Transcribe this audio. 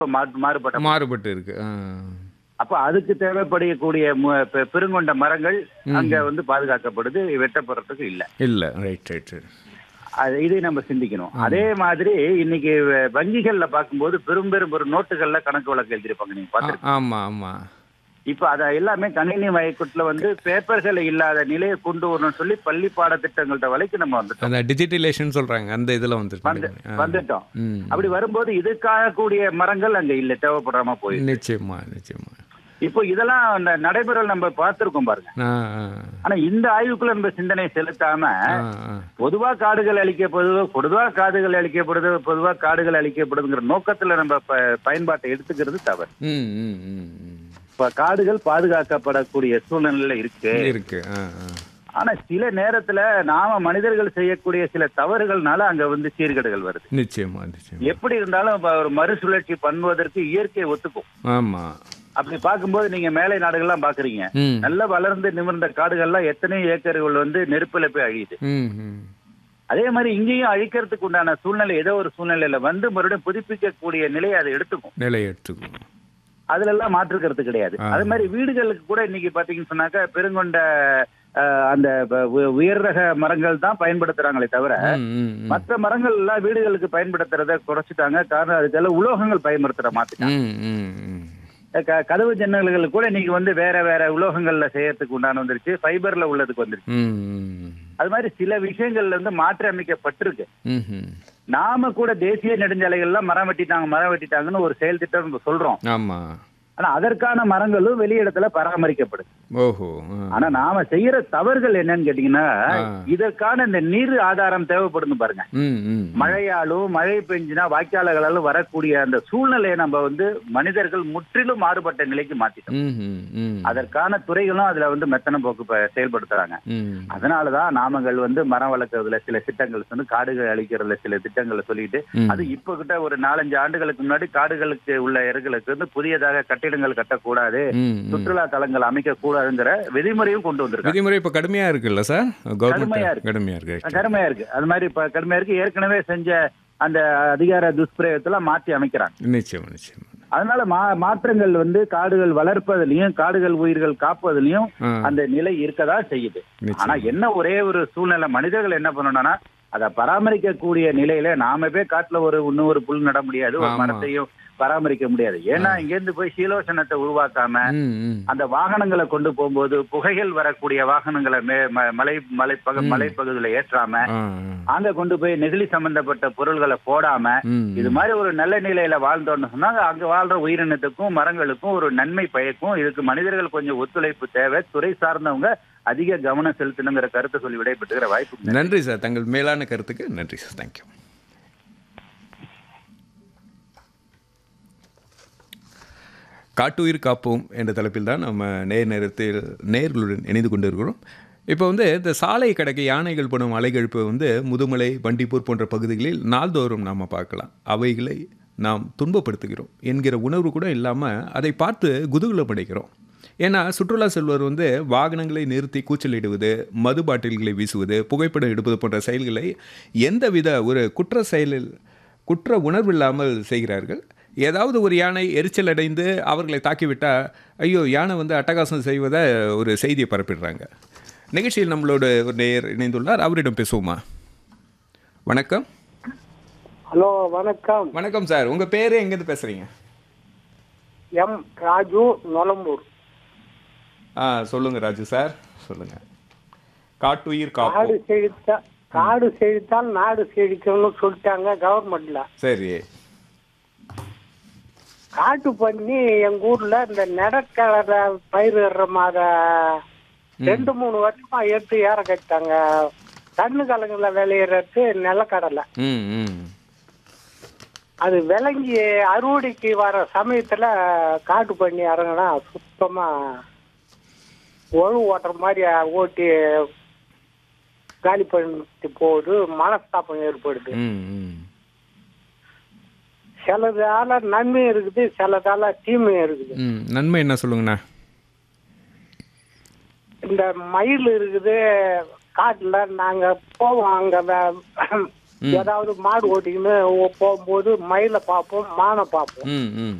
மா- மாறுபட்ட மாறுபட்டு இருக்கு ஆ. அப்ப அதுக்கு தேவைப்படக்கூடிய மு- பெ- பெருங்கொண்ட மரங்கள் அங்க வந்து பாதுகாக்கப்படுது வெட்டப்படுறதுக்கு இல்ல இல்ல ரைட் ரைட் அது இதை நம்ம சிந்திக்கணும் அதே மாதிரி இன்னைக்கு வ- வங்கிகள்ல பார்க்கும்போது பெரும் பெரும் ஒரு நோட்டுகள்ல கணக்கு வழக்கு எழுதிருப்பாங்க நீங்க பாத்து ஆமா ஆமா இப்ப அத எல்லாமே கணினி மயக்கத்துல வந்து பேப்பர்கள் இல்லாத நிலையை கொண்டு வரணும்னு சொல்லி பள்ளி பாடத்திட்டங்கள்ட்ட வரைக்கும் நம்ம வந்துட்டோம் அந்த டிஜிட்டலேஷன் சொல்றாங்க அந்த இதுல வந்து வந்துருக்கு வந்துட்டோம் ம் அப்படி வரும்போது இதுக்காக கூடிய மரங்கள் அங்க இல்ல தேவைப்படாம போயிடுது நிச்சயமா நிச்சயமா இப்போ இதெல்லாம் அந்த நடைமுறை நம்ம பார்த்திருக்கோம் பாருங்க ஆ ஆ ஆனா இந்த ஆய்வுக்குள்ள நம்ம சிந்தனை செலுத்தாம ஆ, ஆ. பொதுவா காடுகள் அழிக்கப்படுது பொதுவா காடுகள் அழிக்கப்படுது பொதுவா காடுகள் அழிக்கப்படுதுங்கிற நோக்கத்துல நம்ம ப- பயன்பாட்டை எடுத்துக்கிறது தவறு ம் ம் ம் ம். இப்ப காடுகள் பாதுகாக்கப்படக்கூடிய சூழ்நிலையில இருக்கு இருக்கு ஆ ஆ ஆனா சில நேரத்துல நாம மனிதர்கள் செய்யக்கூடிய சில தவறுகள்னால அங்க வந்து சீர்கேடுகள் வருது நிச்சயமா நிச்சயமா எப்படி இருந்தாலும் இப்ப ஒரு மறுசுழற்சி பண்ணுவதற்கு இயற்கை ஒத்துக்கும் ஆமா அப்படி பார்க்கும்போது நீங்க மேலை நாடுகள்லாம் பாக்குறீங்க ம் நல்ல வளர்ந்து நிமிர்ந்த காடுகள்லாம் எத்தனை ஏக்கர்கள் வந்து நெருப்புல போய் அழியுது ம் ம் அதே மாதிரி இங்கேயும் அழிக்கிறதுக்கு உண்டான சூழ்நிலை ஏதோ ஒரு சூழ்நிலையில வந்து மறுபடியும் புதுப்பிக்கக்கூடிய நிலையை அதை எடுத்துக்கும் நிலை எடுத்துக்கணும் அதுல எல்லாம் மாற்றுக்கிறது கிடையாது ஆ. அதே மாதிரி வீடுகளுக்கு கூட இன்னைக்கு பாத்தீங்கன்னு சொன்னாக்க பெருங்கொண்ட அஹ், அந்த ப- உ- உயர் ரக மரங்கள் தான் பயன்படுத்துறாங்களே தவிர ம் ம் ம். மற்ற மரங்கள் எல்லாம் வீடுகளுக்கு பயன்படுத்துறத குறைச்சிட்டாங்க காரணம் அதுக்கெல்லாம் உலோகங்கள் பயன்படுத்துற மாத்திட்டாங்க ம் ம் ம் க- கதவு ஜன்னல்கள் கூட இன்னைக்கு வந்து வேற வேற உலோகங்கள்ல செய்யறதுக்கு உண்டான வந்துருச்சு ஃபைபர்ல உள்ளதுக்கு வந்துருச்சு ம் ம் அது மாதிரி சில விஷயங்கள்ல வந்து மாற்றி அமைக்கப்பட்டிருக்கு ம் ம் நாம கூட தேசிய நெடுஞ்சாலைகள்லாம் மரம் வெட்டிட்டாங்க மரம் வெட்டிட்டாங்கன்னு ஒரு செயல் திட்டம் நம்ம சொல்றோம் ஆமா ஆனா அதற்கான மரங்களும் வெளியிடத்துல பராமரிக்கப்படுது ஓஹோ ஆ. ஆனா நாம செய்யற தவறுகள் என்னன்னு கேட்டீங்கன்னா ஆ. இதற்கான இந்த நீர் ஆதாரம் தேவைப்படுது பாருங்க ம் ம் மழையாலும் மழை பெஞ்சினா வாய்க்கால்களாலும் வரக்கூடிய அந்த சூழ்நிலையை நம்ம வந்து மனிதர்கள் முற்றிலும் மாறுபட்ட நிலைக்கு மாத்திட்டோம் ம் ம் ம் அதற்கான துறைகளும் அதுல வந்து மெத்தன போக்கு ப- செயல்படுத்துறாங்க ம் அதனாலதான் நாமங்கள் வந்து மரம் வளர்க்கறதுல சில திட்டங்கள் வந்து காடுகள் அழிக்கிறதுல சில திட்டங்களை சொல்லிட்டு ம். அது இப்ப கிட்ட ஒரு நாலஞ்சு ஆண்டுகளுக்கு முன்னாடி காடுகளுக்கு உள்ள இறகுகளுக்கு வந்து புதியதாக கட்டிடங்கள் கட்டக்கூடாது ம், ம். சுற்றுலா தலங்கள் அமைக்க கூடாதுங்கிற விதிமுறையும் கொண்டு வந்திருக்காங்க விதிமுறை இப்ப கடுமையா இருக்குல்ல சார் கடுமையா கவர்மெண்ட் இருக்கு. கடுமையா இருக்கு கடுமையா இருக்கு அது மாதிரி இப்ப கடுமையா இருக்கு ஏற்கனவே செஞ்ச அந்த அதிகார துஷ்பிரயோகத்தெல்லாம் மாற்றி அமைக்கிறாங்க நிச்சயமா நிச்சயமா அதனால மா மாற்றங்கள் வந்து காடுகள் வளர்ப்பதிலையும் காடுகள் உயிர்கள் காப்பதிலையும் ஆ, அந்த நிலை இருக்கதா செய்யுது நிச்சயம். ஆனா என்ன ஒரே ஒரு சூழ்நிலை மனிதர்கள் என்ன பண்ணணும்னா அதை பராமரிக்கக்கூடிய நிலையில நாம போய் காட்டுல ஒரு இன்னும் ஒரு புல் நட முடியாது ஒரு ஆமா. மரத்தையும் பராமரிக்க முடியாது ஏன்னா இங்க இருந்து போய் சீலோசனத்தை உருவாக்காம ம், ம். அந்த வாகனங்களை கொண்டு போகும்போது புகைகள் வரக்கூடிய வாகனங்களை மே- ம- மலை மலை பகு மலைப்பகுதியில ஏற்றாம ஆ, அங்க கொண்டு போய் நெகிழி சம்பந்தப்பட்ட பொருள்களை போடாம ம், இது மாதிரி ஒரு நல்ல நிலையில வாழ்ந்தோம்னு சொன்னா அங்க வாழ்ற உயிரினத்துக்கும் மரங்களுக்கும் ஒரு நன்மை பயக்கும் இதுக்கு மனிதர்கள் கொஞ்சம் ஒத்துழைப்பு தேவை துறை சார்ந்தவங்க அதிக கவனம் செலுத்தணுங்கிற கருத்தை சொல்லி விடைபெற்றுகிற வாய்ப்பு நன்றி சார் தங்கள் மேலான கருத்துக்கு நன்றி சார் தேங்க்யூ காட்டுயிர் காப்போம் என்ற தலைப்பில் தான் நம்ம நேர் நேரத்தில் நேர்களுடன் இணைந்து கொண்டிருக்கிறோம் இப்போ வந்து இந்த சாலை கடக்க யானைகள் படும் அலைகழிப்பு வந்து முதுமலை வண்டிப்பூர் போன்ற பகுதிகளில் நாள்தோறும் நாம் பார்க்கலாம் அவைகளை நாம் துன்பப்படுத்துகிறோம் என்கிற உணர்வு கூட இல்லாமல் அதை பார்த்து குதூகலமடைகிறோம் ஏன்னா சுற்றுலா செல்வர் வந்து வாகனங்களை நிறுத்தி கூச்சலிடுவது மது பாட்டில்களை வீசுவது புகைப்படம் எடுப்பது போன்ற செயல்களை எந்தவித ஒரு குற்ற செயலில் குற்ற உணர்வு இல்லாமல் செய்கிறார்கள் ஏதாவது ஒரு யானை எரிச்சல் அடைந்து அவர்களை தாக்கிவிட்டால் ஐயோ யானை வந்து அட்டகாசம் செய்வதை ஒரு செய்தியை பரப்பிடுறாங்க நிகழ்ச்சியில் நம்மளோட ஒரு நேயர் இணைந்துள்ளார் அவரிடம் பேசுவோமா வணக்கம் ஹலோ வணக்கம் வணக்கம் சார் உங்கள் பேர் எங்கேருந்து பேசுகிறீங்க எம் ராஜு நொலம்பூர் ஆ சொல்லுங்கள் ராஜு சார் சொல்லுங்கள் காட்டுயிர் காடு காப்போம் செழித்தா காடு செழித்தால் நாடு செழிக்கும்னு சொல்லிட்டாங்க கவர்மெண்ட்ல சரி காட்டு பண்ணி எங்க ஊர்ல இந்த நெடக்கடலை பயிரிடுற மாத ரெண்டு மூணு வருஷமா எடுத்து ஏற கட்டாங்க கண்ணு கலங்குல விளையிறது நிலக்கடலை ம் ம் அது விளங்கி அறுவடைக்கு வர சமயத்துல காட்டு பண்ணி இறங்கினா சுத்தமா ஒழு ஓட்டுற மாதிரி ஓட்டி காலி பண்ணிட்டு போகுது மனஸ்தாபம் ஏற்படுது ம் ம் சிலதால நன்மையும் இருக்குது சிலதால தீமையும் இருக்குது ம் நன்மை என்ன சொல்லுங்கண்ணா இந்த மயில் இருக்குது காட்டுல நாங்க போவோம் அங்க வே- ஏதாவது மாடு ஓட்டிக்கின்னு போகும்போது மயிலை பார்ப்போம் மானை பார்ப்போம் ம் ம்